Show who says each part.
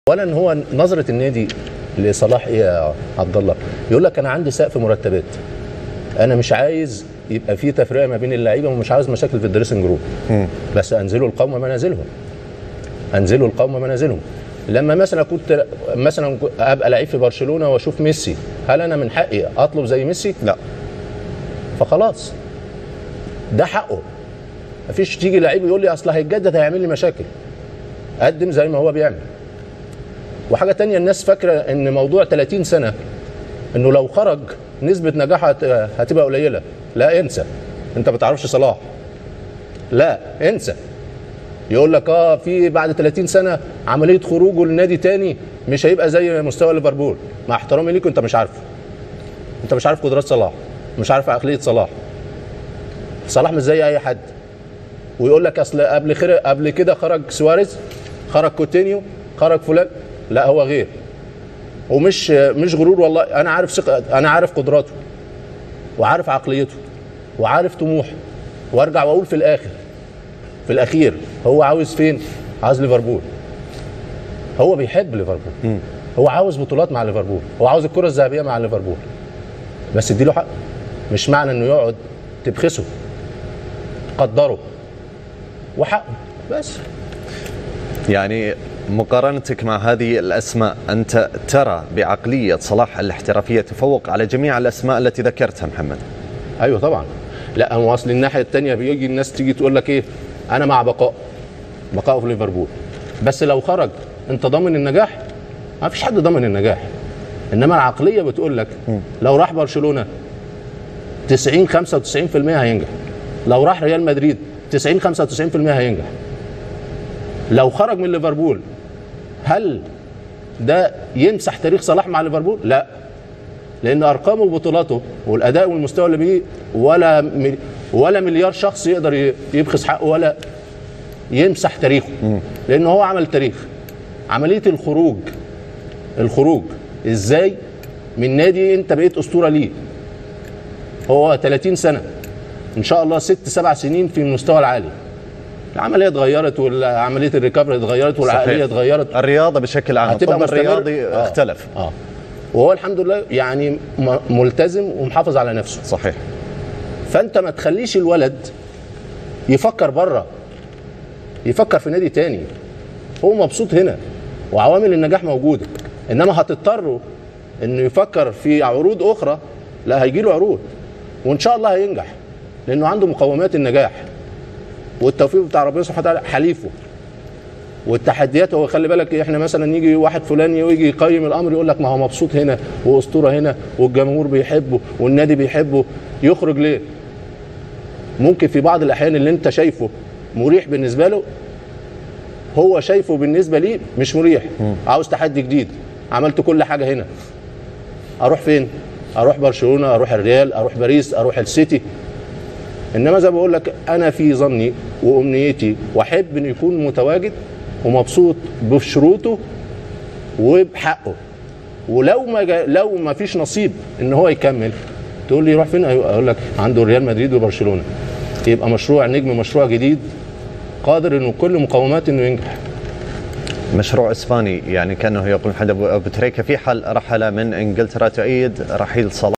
Speaker 1: اولا هو نظره النادي لصلاح ايه يا عبد الله يقول لك انا عندي سقف مرتبات انا مش عايز يبقى في تفرقه ما بين اللعيبه ومش عاوز مشاكل في الدريسنج جروب بس انزلوا القوم منازلهم انزلوا القوم منازلهم لما مثلا كنت مثلا ابقى لعيب في برشلونه واشوف ميسي هل انا من حقي اطلب زي ميسي
Speaker 2: لا
Speaker 1: فخلاص ده حقه مفيش تيجي لعيب يقول لي اصل هيتجدد هيعمل لي مشاكل قدم زي ما هو بيعمل وحاجه تانية الناس فاكره ان موضوع 30 سنه انه لو خرج نسبه نجاحه هت- هتبقى قليله لا انسى انت ما تعرفش صلاح لا انسى يقول لك اه في بعد 30 سنه عمليه خروجه لنادي تاني مش هيبقى زي مستوى ليفربول مع احترامي ليك انت مش عارفه انت مش عارف قدرات صلاح مش عارف عقليه صلاح صلاح مش زي اي حد ويقول لك اصل قبل خير قبل كده خرج سواريز خرج كوتينيو خرج فلان لا هو غير ومش مش غرور والله انا عارف ثقه انا عارف قدراته وعارف عقليته وعارف طموحه وارجع واقول في الاخر في الاخير هو عاوز فين عاوز ليفربول هو بيحب ليفربول هو عاوز بطولات مع ليفربول هو عاوز الكره الذهبيه مع ليفربول بس اديله حق مش معنى انه يقعد تبخسه قدره وحقه بس
Speaker 2: يعني مقارنتك مع هذه الاسماء انت ترى بعقليه صلاح الاحترافيه تفوق على جميع الاسماء التي ذكرتها محمد
Speaker 1: ايوه طبعا لا هو اصل الناحيه الثانيه بيجي الناس تيجي تقول لك ايه انا مع بقاء بقائه في ليفربول بس لو خرج انت ضامن النجاح ما فيش حد ضامن النجاح انما العقليه بتقول لك لو راح برشلونه 90 95% هينجح لو راح ريال مدريد 90 95% هينجح لو خرج من ليفربول هل ده يمسح تاريخ صلاح مع ليفربول؟ لا لان ارقامه وبطولاته والاداء والمستوى اللي بيه ولا م- ولا مليار شخص يقدر ي- يبخس حقه ولا يمسح تاريخه لان هو عمل تاريخ عمليه الخروج الخروج ازاي من نادي انت بقيت اسطوره ليه هو 30 سنه ان شاء الله ست سبع سنين في المستوى العالي العمليه اتغيرت وعمليه الريكفري اتغيرت والعقليه
Speaker 2: صحيح.
Speaker 1: اتغيرت
Speaker 2: الرياضه بشكل عام
Speaker 1: هتبقى
Speaker 2: الطب
Speaker 1: مستمر.
Speaker 2: الرياضي
Speaker 1: آه.
Speaker 2: اختلف
Speaker 1: اه وهو الحمد لله يعني م- ملتزم ومحافظ على نفسه
Speaker 2: صحيح
Speaker 1: فانت ما تخليش الولد يفكر بره يفكر في نادي تاني هو مبسوط هنا وعوامل النجاح موجوده انما هتضطروا انه يفكر في عروض اخرى لا هيجي له عروض وان شاء الله هينجح لانه عنده مقومات النجاح والتوفيق بتاع ربنا سبحانه وتعالى حليفه والتحديات هو خلي بالك احنا مثلا يجي واحد فلاني ويجي يقيم الامر يقول لك ما هو مبسوط هنا واسطوره هنا والجمهور بيحبه والنادي بيحبه يخرج ليه؟ ممكن في بعض الاحيان اللي انت شايفه مريح بالنسبه له هو شايفه بالنسبه ليه مش مريح عاوز تحدي جديد عملت كل حاجه هنا اروح فين؟ اروح برشلونه اروح الريال اروح باريس اروح السيتي انما زي ما بقول لك انا في ظني وامنيتي واحب انه يكون متواجد ومبسوط بشروطه وبحقه ولو ما جا لو ما فيش نصيب ان هو يكمل تقول لي يروح فين اقول لك عنده ريال مدريد وبرشلونه يبقى مشروع نجم مشروع جديد قادر انه كل مقومات انه ينجح
Speaker 2: مشروع اسباني يعني كانه يقول محمد ابو أبو تريكه في حال رحل من انجلترا تؤيد رحيل صلاح